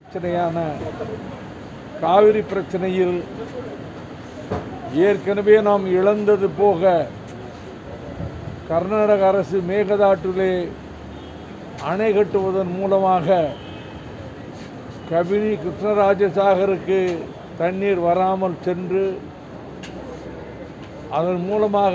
பிரச்சனையான காவிரி பிரச்சனையில் ஏற்கனவே நாம் இழந்தது போக கர்நாடக அரசு மேகதாட்டிலே அணை கட்டுவதன் மூலமாக கபினி கிருஷ்ணராஜசாகருக்கு தண்ணீர் வராமல் சென்று அதன் மூலமாக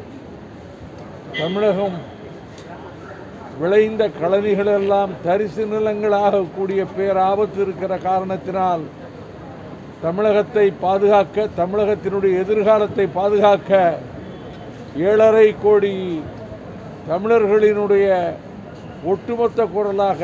தமிழகம் விளைந்த கழனிகள் எல்லாம் தரிசு நிலங்களாக கூடிய பேராபத்து இருக்கிற காரணத்தினால் தமிழகத்தை பாதுகாக்க தமிழகத்தினுடைய எதிர்காலத்தை பாதுகாக்க ஏழரை கோடி தமிழர்களினுடைய ஒட்டுமொத்த குரலாக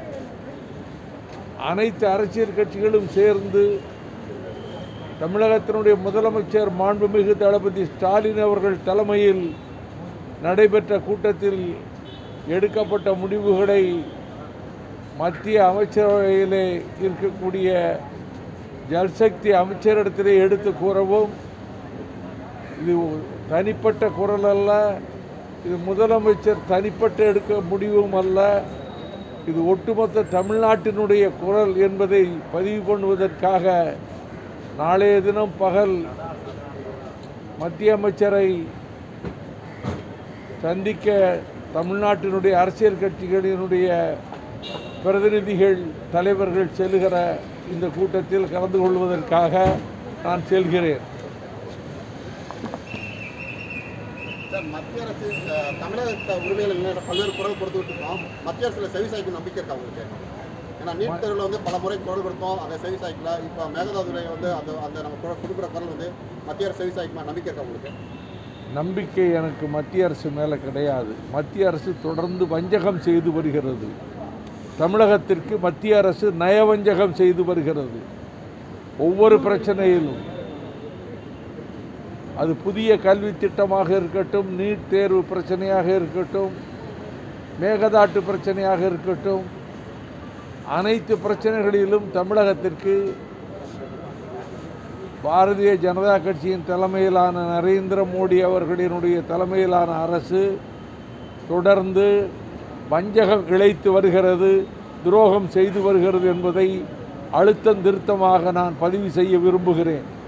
அனைத்து அரசியல் கட்சிகளும் சேர்ந்து தமிழகத்தினுடைய முதலமைச்சர் மாண்புமிகு தளபதி ஸ்டாலின் அவர்கள் தலைமையில் நடைபெற்ற கூட்டத்தில் எடுக்கப்பட்ட முடிவுகளை மத்திய அமைச்சரவையிலே இருக்கக்கூடிய ஜல்சக்தி அமைச்சரிடத்திலே எடுத்து கூறவும் இது தனிப்பட்ட குரல் அல்ல இது முதலமைச்சர் தனிப்பட்ட எடுக்க முடிவும் அல்ல இது ஒட்டுமொத்த தமிழ்நாட்டினுடைய குரல் என்பதை பதிவு பண்ணுவதற்காக நாளைய தினம் பகல் மத்திய அமைச்சரை சந்திக்க தமிழ்நாட்டினுடைய அரசியல் கட்சிகளினுடைய பிரதிநிதிகள் தலைவர்கள் செல்கிற இந்த கூட்டத்தில் கலந்து கொள்வதற்காக நான் செல்கிறேன் சார் மத்திய அரசு அஹ், தமிழக உரிமைகள் என்ன பல்வேறு குரல் கொடுத்துட்டு இருக்கோம் மத்திய அரசுல செவி சாய்க்கும் நம்பிக்கை இருக்கா உங்களுக்கு ஏன்னா நீட் தேர்வில் வந்து பல முறை குரல் கொடுத்தோம் அதை செவி சாய்க்கல இப்போ மேகதாதுரை வந்து அந்த அந்த நம்ம குரல் கொடுக்குற குரல் வந்து மத்திய அரசு செவி சாய்க்குமா நம்பிக்கை இருக்கா உங்களுக்கு நம்பிக்கை எனக்கு மத்திய அரசு மேலே கிடையாது மத்திய அரசு தொடர்ந்து வஞ்சகம் செய்து வருகிறது தமிழகத்திற்கு மத்திய அரசு நயவஞ்சகம் செய்து வருகிறது ஒவ்வொரு பிரச்சனையிலும் அது புதிய கல்வி திட்டமாக இருக்கட்டும் நீட் தேர்வு பிரச்சனையாக இருக்கட்டும் மேகதாட்டு பிரச்சனையாக இருக்கட்டும் அனைத்து பிரச்சனைகளிலும் தமிழகத்திற்கு பாரதிய ஜனதா கட்சியின் தலைமையிலான நரேந்திர மோடி அவர்களினுடைய தலைமையிலான அரசு தொடர்ந்து வஞ்சகம் இழைத்து வருகிறது துரோகம் செய்து வருகிறது என்பதை அழுத்தம் திருத்தமாக நான் பதிவு செய்ய விரும்புகிறேன்